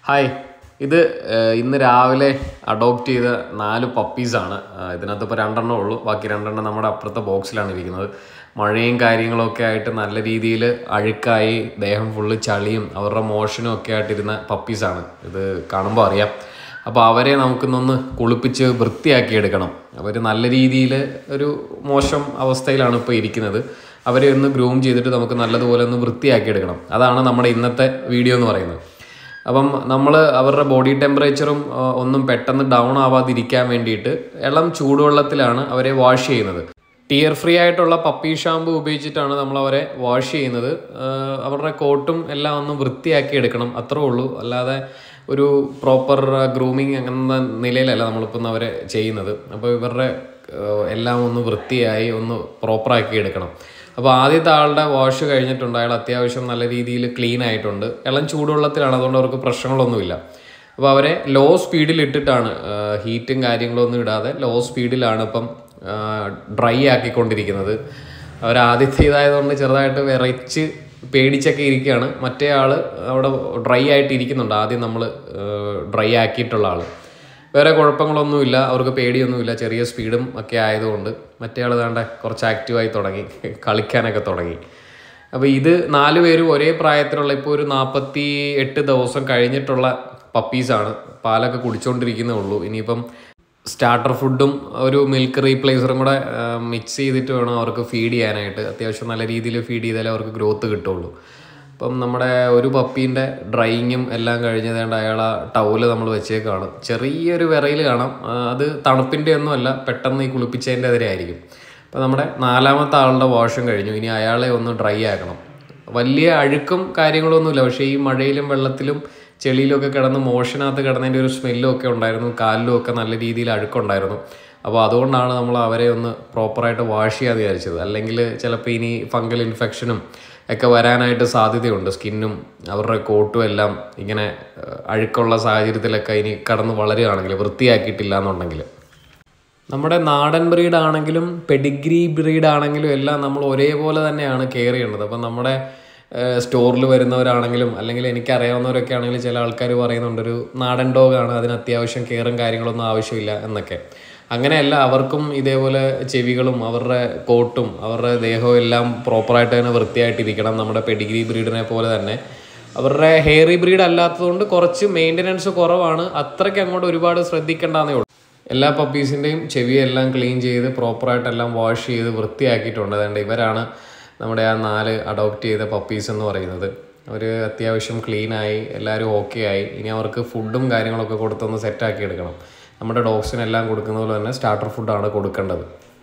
hi ഇത് ഏഹ്, ഇന്ന് രാവിലെ അഡോപ്റ്റ് ചെയ്ത നാല് പപ്പീസാണ് ഇതിനകത്ത് ഇപ്പോൾ രണ്ടെണ്ണം ഉള്ളൂ ബാക്കി രണ്ടെണ്ണം നമ്മുടെ അപ്പുറത്തെ ബോക്സിലാണ് ഇരിക്കുന്നത് മഴയും കാര്യങ്ങളൊക്കെ ആയിട്ട് നല്ല രീതിയിൽ അഴുക്കായി ദേഹം ഫുള്ള് ചളിയും അവരുടെ മോഷനും ഒക്കെ ആയിട്ടിരുന്ന പപ്പീസാണ് ഇത് കാണുമ്പോൾ അറിയാം അപ്പോൾ അവരെ നമുക്കിന്നൊന്ന് കുളിപ്പിച്ച് വൃത്തിയാക്കി എടുക്കണം അവർ നല്ല രീതിയിൽ ഒരു മോശം അവസ്ഥയിലാണ് ഇപ്പോൾ ഇരിക്കുന്നത് അവരെ ഒന്ന് ഗ്രൂം ചെയ്തിട്ട് നമുക്ക് നല്ലതുപോലെ ഒന്ന് വൃത്തിയാക്കി എടുക്കണം അതാണ് നമ്മുടെ ഇന്നത്തെ വീഡിയോ എന്ന് പറയുന്നത് അപ്പം നമ്മൾ അവരുടെ ബോഡി ടെമ്പറേച്ചറും ആ, ഒന്നും പെട്ടെന്ന് ഡൗൺ ആവാതിരിക്കാൻ വേണ്ടിയിട്ട് ഇളം ചൂടുവെള്ളത്തിലാണ് അവരെ വാഷ് ചെയ്യുന്നത് ടിയർ ഫ്രീ ആയിട്ടുള്ള പപ്പി ഷാമ്പു ഉപയോഗിച്ചിട്ടാണ് നമ്മൾ അവരെ വാഷ് ചെയ്യുന്നത് ആ, അവരുടെ കോട്ടും എല്ലാം ഒന്ന് വൃത്തിയാക്കി എടുക്കണം അത്രേ ഉള്ളൂ അല്ലാതെ ഒരു പ്രോപ്പർ ഗ്രൂമിങ് എന്ന നിലയിലല്ല നമ്മളിപ്പം അവരെ ചെയ്യുന്നത് അപ്പോൾ ഇവരുടെ ആ, എല്ലാം ഒന്ന് വൃത്തിയായി ഒന്ന് പ്രോപ്പറാക്കി എടുക്കണം അപ്പോൾ ആദ്യത്തെ ആളുടെ വാഷ് കഴിഞ്ഞിട്ടുണ്ട് അയാൾ അത്യാവശ്യം നല്ല രീതിയിൽ ക്ലീൻ ആയിട്ടുണ്ട് ഇളം ചൂടുവെള്ളത്തിലാണ് അതുകൊണ്ട് അവർക്ക് പ്രശ്നങ്ങളൊന്നുമില്ല അപ്പോൾ അവരെ ലോ സ്പീഡിൽ ഇട്ടിട്ടാണ് ഹീറ്റും കാര്യങ്ങളൊന്നും ഇടാതെ ലോ സ്പീഡിലാണ് ഇപ്പം ഡ്രൈ ആക്കിക്കൊണ്ടിരിക്കുന്നത് അവർ ആദ്യത്തെ ഇതായതുകൊണ്ട് ചെറുതായിട്ട് വിറച്ച് പേടിച്ചൊക്കെ ഇരിക്കുകയാണ് മറ്റേ ആൾ അവിടെ ഡ്രൈ ആയിട്ട് ഇരിക്കുന്നുണ്ട് ആദ്യം നമ്മൾ ഡ്രൈ ആക്കിയിട്ടുള്ള ആൾ വേറെ കുഴപ്പങ്ങളൊന്നുമില്ല അവർക്ക് പേടിയൊന്നുമില്ല ചെറിയ സ്പീഡും ഒക്കെ ആയതുകൊണ്ട് മറ്റേ ആൾ താണ്ടെ കുറച്ച് ആക്റ്റീവായി തുടങ്ങി കളിക്കാനൊക്കെ തുടങ്ങി അപ്പോൾ ഇത് നാല് പേരും ഒരേ പ്രായത്തിലുള്ള ഇപ്പോൾ ഒരു നാൽപ്പത്തി എട്ട് ദിവസം കഴിഞ്ഞിട്ടുള്ള പപ്പീസാണ് പാലൊക്കെ കുടിച്ചുകൊണ്ടിരിക്കുന്നേ ഉള്ളൂ ഇനിയിപ്പം സ്റ്റാർട്ടർ ഫുഡും ഒരു മിൽക്ക് റീപ്ലേസറും കൂടെ മിക്സ് ചെയ്തിട്ട് വേണം അവർക്ക് ഫീഡ് ചെയ്യാനായിട്ട് അത്യാവശ്യം നല്ല രീതിയിൽ ഫീഡ് ചെയ്താലേ അവർക്ക് ഗ്രോത്ത് കിട്ടുള്ളൂ അപ്പം നമ്മുടെ ഒരു പപ്പീൻ്റെ ഡ്രൈയിങ്ങും എല്ലാം കഴിഞ്ഞതുകൊണ്ട് അയാൾ ആ ടൗല് നമ്മൾ വെച്ചേക്കാണ് ചെറിയൊരു വിറയിൽ കാണാം ആ, അത് തണുപ്പിൻ്റെ ഒന്നും അല്ല പെട്ടെന്ന് ഈ കുളിപ്പിച്ചതിൻ്റെ എതിരെ ആയിരിക്കും അപ്പോൾ നമ്മുടെ നാലാമത്തെ ആളുടെ വാഷും കഴിഞ്ഞു ഇനി അയാളെ ഒന്ന് ഡ്രൈ ആക്കണം വലിയ അഴുക്കും കാര്യങ്ങളൊന്നുമില്ല പക്ഷേ ഈ മഴയിലും വെള്ളത്തിലും ചെളിയിലൊക്കെ കിടന്ന് മോഷനകത്ത് കിടന്നതിൻ്റെ ഒരു സ്മെല്ലും ഒക്കെ ഉണ്ടായിരുന്നു കാലിലും ഒക്കെ നല്ല രീതിയിൽ അഴുക്കുണ്ടായിരുന്നു അപ്പോൾ അതുകൊണ്ടാണ് നമ്മൾ അവരെ ഒന്ന് പ്രോപ്പറായിട്ട് വാഷ് ചെയ്യാൻ വിചാരിച്ചത് അല്ലെങ്കിൽ ചിലപ്പോൾ ഇനി ഫംഗൽ ഇൻഫെക്ഷനും ഒക്കെ വരാനായിട്ട് സാധ്യതയുണ്ട് സ്കിന്നും അവരുടെ കോട്ടും എല്ലാം ഇങ്ങനെ ഏഹ്, അഴുക്കുള്ള സാഹചര്യത്തിലൊക്കെ ഇനി കടന്ന് വളരുകയാണെങ്കിൽ വൃത്തിയാക്കിയിട്ടില്ല എന്നുണ്ടെങ്കിൽ നമ്മുടെ നാടൻ ബ്രീഡ് ആണെങ്കിലും പെഡിഗ്രി ബ്രീഡ് ആണെങ്കിലും എല്ലാം നമ്മൾ ഒരേപോലെ തന്നെയാണ് കെയർ ചെയ്യേണ്ടത് അപ്പം നമ്മുടെ സ്റ്റോറിൽ വരുന്നവരാണെങ്കിലും അല്ലെങ്കിൽ എനിക്കറിയാവുന്നവരൊക്കെ ആണെങ്കിലും ചില ആൾക്കാർ പറയുന്നുണ്ട് ഒരു നാടൻ ഡോഗാണ് അതിന് അത്യാവശ്യം കെയറും കാര്യങ്ങളൊന്നും ആവശ്യമില്ല എന്നൊക്കെ അങ്ങനെയല്ല അവർക്കും ഇതേപോലെ ചെവികളും അവരുടെ കോട്ടും അവരുടെ ദേഹവും എല്ലാം പ്രോപ്പറായിട്ട് തന്നെ വൃത്തിയായിട്ടിരിക്കണം നമ്മുടെ പെഡിഗ്രി ബ്രീഡിനെ പോലെ തന്നെ അവരുടെ ഹെയറി ബ്രീഡ് അല്ലാത്തതുകൊണ്ട് കുറച്ച് മെയിൻ്റനൻസ് കുറവാണ് അത്രയ്ക്ക് അങ്ങോട്ട് ഒരുപാട് ശ്രദ്ധിക്കേണ്ടെന്നേ ഉള്ളൂ എല്ലാ പപ്പീസിൻ്റെയും ചെവിയെല്ലാം ക്ലീൻ ചെയ്ത് പ്രോപ്പറായിട്ടെല്ലാം വാഷ് ചെയ്ത് വൃത്തിയാക്കിയിട്ടുണ്ട് അതുകൊണ്ട് ഇവരാണ് നമ്മുടെ ആ നാല് അഡോപ്റ്റ് ചെയ്ത പപ്പീസ് എന്ന് പറയുന്നത് അവർ അത്യാവശ്യം ക്ലീനായി എല്ലാവരും ഓക്കെ ആയി ഇനി അവർക്ക് ഫുഡും കാര്യങ്ങളൊക്കെ കൊടുത്തൊന്ന് സെറ്റാക്കി എടുക്കണം നമ്മുടെ ഡോഗ്സിനെല്ലാം കൊടുക്കുന്ന പോലെ തന്നെ സ്റ്റാർട്ടർ ഫുഡാണ് കൊടുക്കേണ്ടത്